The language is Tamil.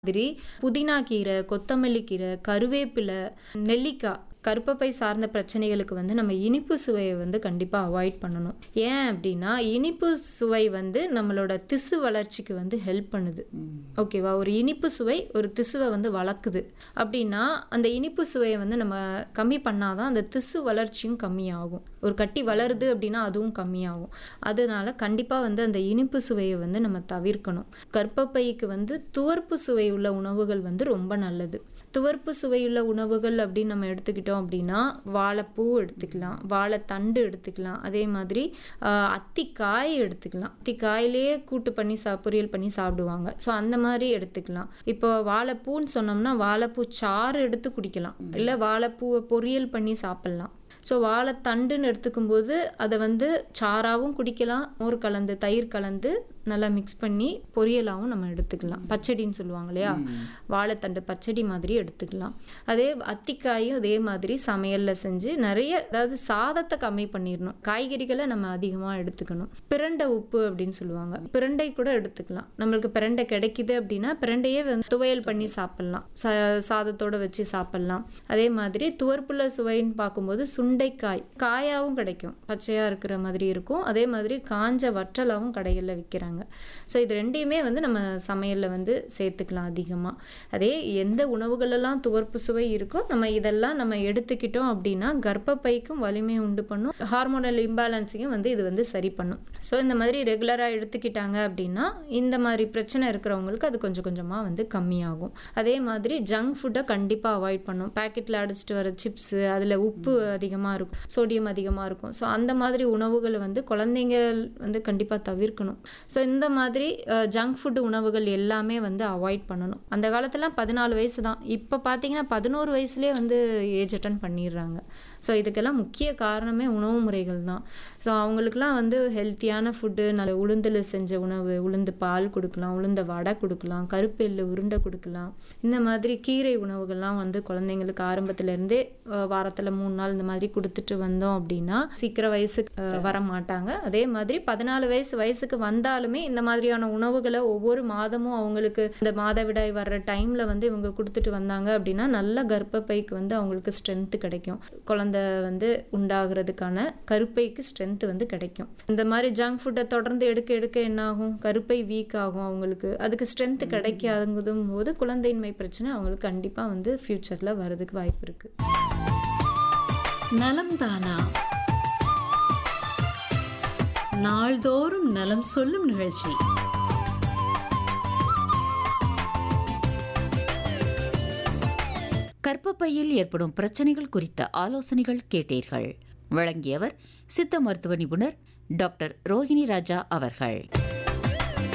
மாதிரி புதினா கீரை கொத்தமல்லி கீரை கருவேப்பிலை நெல்லிக்காய் கருப்பப்பை சார்ந்த பிரச்சனைகளுக்கு வந்து நம்ம இனிப்பு சுவையை வந்து கண்டிப்பாக அவாய்ட் பண்ணணும் ஏன் அப்படின்னா இனிப்பு சுவை வந்து நம்மளோட திசு வளர்ச்சிக்கு வந்து ஹெல்ப் பண்ணுது ஓகேவா ஒரு இனிப்பு சுவை ஒரு திசுவை வந்து வளர்க்குது அப்படின்னா அந்த இனிப்பு சுவையை வந்து நம்ம கம்மி பண்ணாதான் அந்த திசு வளர்ச்சியும் கம்மியாகும் ஒரு கட்டி வளருது அப்படின்னா அதுவும் கம்மியாகும் அதனால கண்டிப்பாக வந்து அந்த இனிப்பு சுவையை வந்து நம்ம தவிர்க்கணும் கர்ப்பப்பைக்கு வந்து துவர்ப்பு சுவை உள்ள உணவுகள் வந்து ரொம்ப நல்லது துவர்ப்பு சுவையுள்ள உணவுகள் அப்படின்னு நம்ம எடுத்துக்கிட்டோம் அப்படின்னா வாழைப்பூ எடுத்துக்கலாம் வாழைத்தண்டு எடுத்துக்கலாம் அதே மாதிரி ஆஹ், அத்திக்காய் எடுத்துக்கலாம் அத்திக்காயிலேயே கூட்டு பண்ணி சா பொரியல் பண்ணி சாப்பிடுவாங்க ஸோ அந்த மாதிரி எடுத்துக்கலாம் இப்போ வாழைப்பூன்னு சொன்னோம்னா வாழைப்பூ சாறு எடுத்து குடிக்கலாம் இல்லை வாழைப்பூவை பொரியல் பண்ணி சாப்பிட்லாம் ஸோ வாழைத்தண்டுன்னு எடுத்துக்கும்போது அதை வந்து சாறாவும் குடிக்கலாம் மோர் கலந்து தயிர் கலந்து நல்லா மிக்ஸ் பண்ணி பொரியலாகவும் நம்ம எடுத்துக்கலாம் பச்சடின்னு சொல்லுவாங்க இல்லையா வாழைத்தண்டு பச்சடி மாதிரி எடுத்துக்கலாம் அதே அத்திக்காயும் அதே மாதிரி சமையலில் செஞ்சு நிறைய அதாவது சாதத்தை கம்மி பண்ணிடணும் காய்கறிகளை நம்ம அதிகமாக எடுத்துக்கணும் பிரண்டை உப்பு அப்படின்னு சொல்லுவாங்க பிரண்டை கூட எடுத்துக்கலாம் நம்மளுக்கு பிரண்டை கிடைக்குது அப்படின்னா பிரண்டையே வந்து துவையல் பண்ணி சாப்பிட்லாம் சா சாதத்தோட வச்சு சாப்பிட்லாம் அதே மாதிரி துவர்ப்புல சுவைன்னு பார்க்கும்போது சுண்டைக்காய் காயாவும் கிடைக்கும் பச்சையாக இருக்கிற மாதிரி இருக்கும் அதே மாதிரி காஞ்ச வற்றலாவும் கடைகளில் விற்கிறாங்க ஸோ இது ரெண்டையுமே வந்து நம்ம சமையலில் வந்து சேர்த்துக்கலாம் அதிகமாக அதே எந்த உணவுகளெல்லாம் துவர்ப்பு சுவை இருக்கோ நம்ம இதெல்லாம் நம்ம எடுத்துக்கிட்டோம் அப்படின்னா கர்ப்பப்பைக்கும் வலிமை உண்டு பண்ணும் ஹார்மோனல் இம்பேலன்ஸையும் வந்து இது வந்து சரி பண்ணும் ஸோ இந்த மாதிரி ரெகுலராக எடுத்துக்கிட்டாங்க அப்படின்னா இந்த மாதிரி பிரச்சனை இருக்கிறவங்களுக்கு அது கொஞ்சம் கொஞ்சமாக வந்து கம்மியாகும் அதே மாதிரி ஜங்க் ஃபுட்டை கண்டிப்பாக அவாய்ட் பண்ணும் பேக்கெட்டில் அடிச்சிட்டு வர சிப்ஸு அதில் உப்பு அதிகமாக இருக்கும் சோடியம் அதிகமாக இருக்கும் ஸோ அந்த மாதிரி உணவுகளை வந்து குழந்தைங்க வந்து கண்டிப்பாக தவிர்க்கணும் ஸோ இந்த மாதிரி ஜங்க் ஃபுட் உணவுகள் எல்லாமே வந்து அவாய்ட் பண்ணணும் அந்த காலத்துலாம் பதினாலு வயசு தான் இப்போ பார்த்தீங்கன்னா பதினோரு வயசுலேயே வந்து ஏஜ் அட்டன் பண்ணிடுறாங்க ஸோ இதுக்கெல்லாம் முக்கிய காரணமே உணவு முறைகள் தான் ஸோ அவங்களுக்குலாம் வந்து ஹெல்த்தியான ஃபுட்டு நல்ல உளுந்தில் செஞ்ச உணவு உளுந்து பால் கொடுக்கலாம் உளுந்த வடை கொடுக்கலாம் கருப்பெல்லு உருண்டை கொடுக்கலாம் இந்த மாதிரி கீரை உணவுகள்லாம் வந்து குழந்தைங்களுக்கு ஆரம்பத்துலேருந்தே வாரத்தில் மூணு நாள் இந்த மாதிரி கொடுத்துட்டு வந்தோம் அப்படின்னா சீக்கிரம் வயசுக்கு அஹ், வர மாட்டாங்க அதே மாதிரி பதினாலு வயசு வயசுக்கு வந்தாலுமே இந்த மாதிரியான உணவுகளை ஒவ்வொரு மாதமும் அவங்களுக்கு இந்த மாதவிடாய் வர்ற டைமில் வந்து இவங்க கொடுத்துட்டு வந்தாங்க அப்படின்னா நல்ல கர்ப்பப்பைக்கு வந்து அவங்களுக்கு ஸ்ட்ரென்த்து கிடைக்கும் குழந்தை வந்து உண்டாகிறதுக்கான கருப்பைக்கு ஸ்ட்ரென்த் வந்து கிடைக்கும் இந்த மாதிரி ஜங்க் ஃபுட்டை தொடர்ந்து எடுக்க எடுக்க என்ன ஆகும் கருப்பை வீக் ஆகும் அவங்களுக்கு அதுக்கு ஸ்ட்ரென்த் கிடைக்காதுங்கும் போது குழந்தையின்மை பிரச்சனை அவங்களுக்கு கண்டிப்பாக வந்து ஃப்யூச்சரில் வர்றதுக்கு வாய்ப்பு இருக்குது நலம் தானா நாள்தோறும் நலம் சொல்லும் நிகழ்ச்சி கர்ப்பப்பையில் ஏற்படும் பிரச்சனைகள் குறித்த ஆலோசனைகள் கேட்டீர்கள் வழங்கியவர் சித்த மருத்துவ நிபுணர் டாக்டர் ரோஹிணி ராஜா அவர்கள்